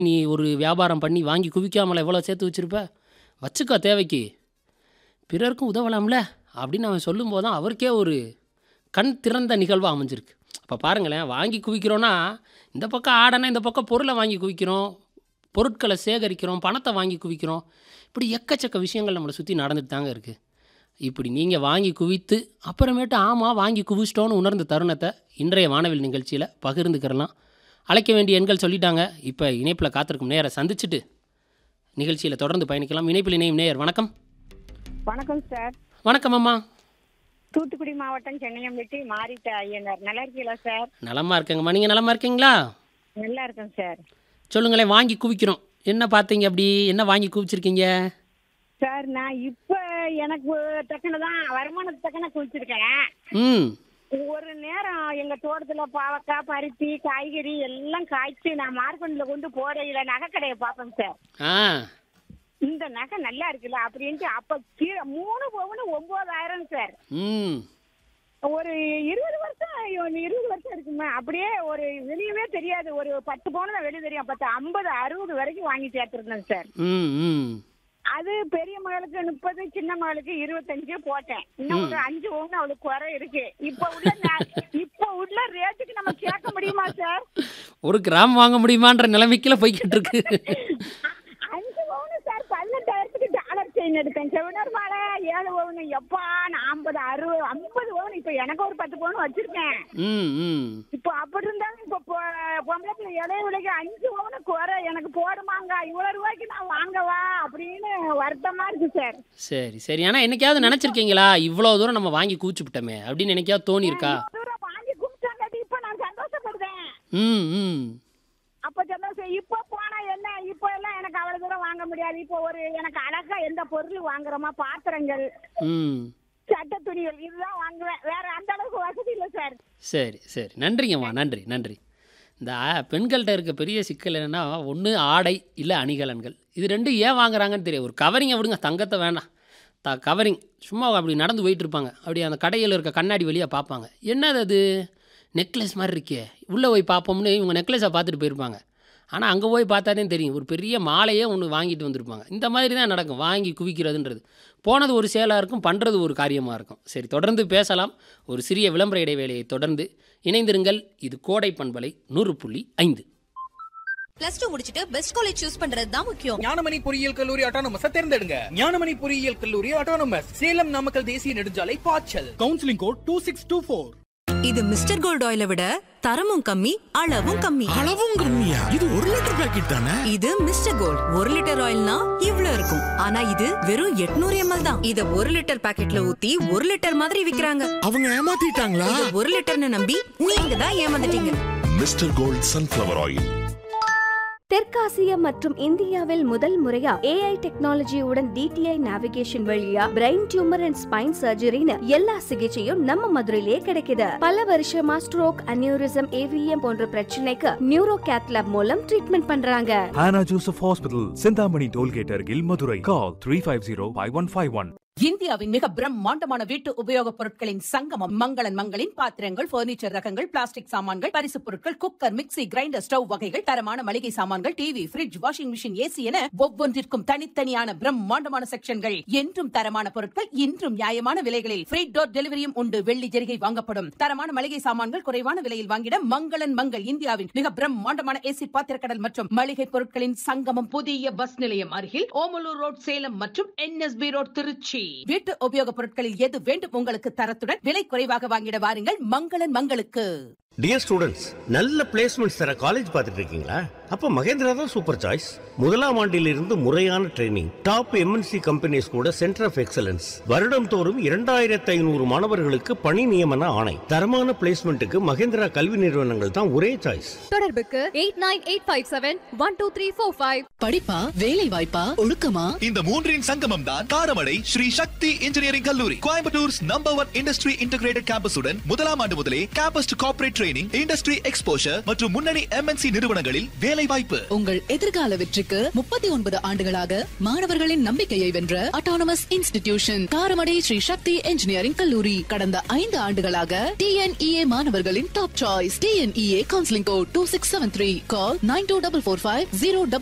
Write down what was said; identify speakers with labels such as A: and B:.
A: நீ ஒரு வியாபாரம் பண்ணி வாங்கி குவிக்காமல எவ்வளோ சேர்த்து வச்சிருப்ப வச்சுக்கோ தேவைக்கு பிறருக்கும் உதவலாம்ல அப்படின்னு அவன் சொல்லும்போது தான் அவருக்கே ஒரு கண் திறந்த நிகழ்வாக அமைஞ்சிருக்கு அப்போ பாருங்களேன் வாங்கி குவிக்கிறோன்னா இந்த பக்கம் ஆடனா இந்த பக்கம் பொருளை வாங்கி குவிக்கிறோம் பொருட்களை சேகரிக்கிறோம் பணத்தை வாங்கி குவிக்கிறோம் இப்படி எக்கச்சக்க விஷயங்கள் நம்மளை சுற்றி நடந்துட்டு தாங்க இருக்குது இப்படி நீங்கள் வாங்கி குவித்து அப்புறமேட்டு ஆமாம் வாங்கி குவிச்சிட்டோன்னு உணர்ந்த தருணத்தை இன்றைய வானவில் நிகழ்ச்சியில் பகிர்ந்துக்கிறலாம் அழைக்க வேண்டிய எண்கள் சொல்லிட்டாங்க இப்போ இணைப்பில் காத்திருக்கும் நேரை சந்திச்சுட்டு நிகழ்ச்சியில் தொடர்ந்து பயணிக்கலாம் இணைப்பில் இணையும் நேயர் வணக்கம்
B: வணக்கம் சார்
A: வணக்கம் அம்மா
B: தூத்துக்குடி மாவட்டம் சென்னையம் விட்டு மாறிட்ட ஐயனார் நல்லா இருக்கீங்களா சார்
A: நலமா இருக்கேங்கம்மா நீங்கள் நலமா இருக்கீங்களா
B: நல்லா இருக்கேன் சார்
A: சொல்லுங்களேன் வாங்கி குவிக்கிறோம் என்ன பார்த்தீங்க அப்படி என்ன வாங்கி குவிச்சிருக்கீங்க
B: சார் நான் இப்ப எனக்கு தக்கன தான் வருமானத்துக்கு தக்கன குளிச்சிருக்கேன்
A: ம்
B: ஒரு நேரம் எங்க தோட்டத்துல பாவக்காய் பருத்தி காய்கறி எல்லாம் காய்ச்சி நான் மார்க்கெட்ல கொண்டு போறையில நகைக்கடையை பார்ப்பேன் சார்
A: ஆ
B: இந்த நகை நல்லா இருக்குல்ல அப்படின்ட்டு அப்ப கீழே மூணு பவுன் ஒன்பதாயிரம் சார்
A: ம்
B: ஒரு இருபது வருஷம் ஒரு இருபது வருஷம் இருக்குமே அப்படியே ஒரு வெளியவே தெரியாது ஒரு பத்து பவுன் தான் வெளியே தெரியும் பத்து ஐம்பது அறுபது வரைக்கும் வாங்கி சேர்த்துருந்தேன் சார்
A: ம் ம்
B: அது பெரிய மகளுக்கு முப்பது சின்ன மகளுக்கு இருபத்தஞ்சு போட்டேன் இன்னும் ஒரு அஞ்சு பவுன் அவளுக்கு குறை இருக்கு இப்ப உள்ள நா- இப்ப உள்ள ரேட்டுக்கு நம்ம கேட்க முடியுமா சார்
A: ஒரு கிராம் வாங்க முடியுமான்ற நிலைமைக்குள்ள போய்கிட்டு இருக்கு
B: அஞ்சு பவுன் சார் பதினெட்டாயிரத்துக்கு டாலர் செயின் எடுத்தேன் செவனர் மாலை ஏழு பவுன் எப்பா நான் ஐம்பது அறுபது ஐம்பது பவுன் இப்ப எனக்கு ஒரு பத்து பவுன் வச்சிருக்கேன்
A: ம் ம்
B: இப்போ அப்படி இருந்தாலும் இப்போ பொ- பொம்பளை பிள்ளை இளைய விலைக்கு அஞ்சு பவுனு குறை எனக்கு போடுமாங்க இவ்வளவு ரூபாய்க்கு நான் வாங்கவா அப்படின்னு வருத்தமா இருக்கு சார்
A: சரி சரி ஆனால் என்னைக்காவது நினச்சிருக்கீங்களா இவ்வளோ தூரம் நம்ம வாங்கி கூச்சுப்பிட்டோமே அப்படின்னு என்னைக்காவது தோணியிருக்கா
B: இவ்வளவு தூரம் வாங்கி கும்பிட்டாங்காட்டி இப்ப நான் சந்தோஷப்படுறேன்
A: ம் ம்
B: அப்ப சந்தோஷம் இப்ப போனா என்ன இப்ப எல்லாம் எனக்கு அவ்வளவு தூரம் வாங்க முடியாது இப்போ ஒரு எனக்கு அழகா எந்த பொருள் வாங்குறோமா பாத்திரங்கள்
A: ம்
B: சட்ட துணிகள் இதுதான் வாங்குவேன் வேற அந்த அளவுக்கு வசதி இல்லை சார்
A: சரி சரி நன்றிங்கம்மா நன்றி நன்றி இந்த பெண்கள்கிட்ட இருக்க பெரிய சிக்கல் என்னென்னா ஒன்று ஆடை இல்லை அணிகலன்கள் இது ரெண்டும் ஏன் வாங்குறாங்கன்னு தெரியும் ஒரு கவரிங்கை விடுங்க தங்கத்தை வேண்டாம் த கவரிங் சும்மா அப்படி நடந்து போயிட்டு இருப்பாங்க அப்படி அந்த கடையில் இருக்க கண்ணாடி வழியாக பார்ப்பாங்க என்னது அது நெக்லஸ் மாதிரி இருக்கே உள்ளே போய் பார்ப்போம்னு இவங்க நெக்லஸை பார்த்துட்டு போயிருப்பாங்க ஆனால் அங்கே போய் பார்த்தாலே தெரியும் ஒரு பெரிய மாலையே ஒன்று வாங்கிட்டு வந்திருப்பாங்க இந்த மாதிரி தான் நடக்கும் வாங்கி குவிக்கிறதுன்றது போனது ஒரு செயலாக இருக்கும் பண்ணுறது ஒரு காரியமாக இருக்கும் சரி தொடர்ந்து பேசலாம் ஒரு சிறிய விளம்பர இடைவேளையை தொடர்ந்து இணைந்திருங்கள் இது கோடை பண்பலை நூறு புள்ளி ஐந்து
C: பிளஸ் டூ முடிச்சிட்டு பெஸ்ட் காலேஜ் சூஸ் பண்றது தான் முக்கியம்
D: ஞானமணி பொறியியல் கல்லூரி அட்டானமஸ் தேர்ந்தெடுங்க ஞானமணி பொறியியல் கல்லூரி அட்டானமஸ் சேலம் நாமக்கல் தேசிய நெடுஞ்சாலை பாய்ச்சல் counselling code two six two four
E: இது மிஸ்டர் கோல்ட் ஆயிலை விட தரமும் கம்மி அளவும் கம்மி
F: அளவும் கம்மியா இது ஒரு லிட்டர் பாக்கெட் தானே
E: இது மிஸ்டர் கோல்ட் ஒரு லிட்டர் ஆயில்னா இவ்ளோ இருக்கும் ஆனா இது வெறும் 800 எம்எல் தான் இத ஒரு லிட்டர் பாக்கெட்ல ஊத்தி ஒரு லிட்டர் மாதிரி விக்கிறாங்க
F: அவங்க ஏமாத்திட்டாங்களா
E: இத ஒரு லிட்டர்னு நம்பி நீங்க தான் ஏமாந்துட்டீங்க
G: மிஸ்டர் கோல்ட் சன்ஃப்ளவர் ஆயில்
H: தெற்காசியா மற்றும் இந்தியாவில் முதல் முறையா ஏஐ டெக்னாலஜியுடன் டிடிஐ நேவிகேஷன் வழியா பிரெயின் டியூமர் அண்ட் ஸ்பைன் சர்ஜரின்னு எல்லா சிகிச்சையும் நம்ம மதுரையிலே கிடைக்குது பல வருஷமா ஸ்ட்ரோக் அனியூரிசம் ஏவிஎம் போன்ற பிரச்சனைக்கு நியூரோ கேத்லாப் மூலம் ட்ரீட்மெண்ட் பண்றாங்க
I: Hannah Joseph Hospital, Sindhamani Tollgate Argil, Madurai. Call 350-5151.
J: இந்தியாவின் மிக பிரம்மாண்டமான வீட்டு உபயோகப் பொருட்களின் சங்கமம் மங்களன் மங்களின் பாத்திரங்கள் பர்னிச்சர் ரகங்கள் பிளாஸ்டிக் சாமான்கள் பரிசுப் பொருட்கள் குக்கர் மிக்ஸி கிரைண்டர் ஸ்டவ் வகைகள் தரமான மளிகை சாமான்கள் TV fridge washing machine AC என ஒவ்வொன்றிற்கும் தனித்தனியான பிரம்மாண்டமான செக்ஷன்கள் என்றும் தரமான பொருட்கள் இன்றும் நியாயமான விலைகளில் ஃப்ரீ டோர் டெலிவரியும் உண்டு வெள்ளி ஜெரிகை வாங்கப்படும் தரமான மளிகை சாமான்கள் குறைவான விலையில் வாங்கிட மங்களன் மங்கள் இந்தியாவின் மிக பிரம்மாண்டமான ஏசி பாத்திரக்கடல் மற்றும் மளிகை பொருட்களின் சங்கமம் புதிய பஸ் நிலையம் அருகில் ஓமலூர் ரோட் சேலம் மற்றும் என்எஸ்பி ரோட் திருச்சி வீட்டு உபயோகப் பொருட்களில் எது வேண்டும் உங்களுக்கு தரத்துடன் விலை குறைவாக வாங்கிட வாருங்கள் மங்களன் மங்களுக்கு
K: டியர் ஸ்டூடெண்ட்ஸ் நல்ல பிளேஸ்மெண்ட்ஸ் தர காலேஜ் பார்த்துட்டு இருக்கீங்களா அப்ப மகேந்திரா தான் சூப்பர் சாய்ஸ் முதலாம் ஆண்டிலிருந்து முறையான ட்ரைனிங் டாப் எம்என்சி கம்பெனிஸ் கூட சென்டர் ஆஃப் எக்ஸலன்ஸ் வருடம் தோறும் இரண்டாயிரத்தி ஐநூறு மாணவர்களுக்கு பணி நியமன ஆணை தரமான பிளேஸ்மெண்ட்டுக்கு மகேந்திரா கல்வி நிறுவனங்கள் தான் ஒரே சாய்ஸ்
H: தொடர்புக்கு eight nine eight five seven one two three four five
E: படிப்பா வேலை வாய்ப்பா ஒழுக்கமா
F: இந்த மூன்றின் சங்கமம் தான் காரமடை ஸ்ரீ சக்தி இன்ஜினியரிங் கல்லூரி Coimbatore's number one industry integrated கேம்பஸுடன் முதலாம் ஆண்டு முதலே campus to corporate training industry exposure மற்றும் முன்னணி எம்என்சி நிறுவனங்களில் வேலை வாய்ப்பு
L: உங்கள் எதிர்கால வெற்றிக்கு முப்பத்தி ஒன்பது ஆண்டுகளாக மாணவர்களின் நம்பிக்கையை வென்ற autonomous institution Karamadai Sri Shakthi engineering கல்லூரி கடந்த ஐந்து ஆண்டுகளாக டிஎன்இஏ மாணவர்களின் top choice TNEA counselling code two six seven three call nine two double four five zero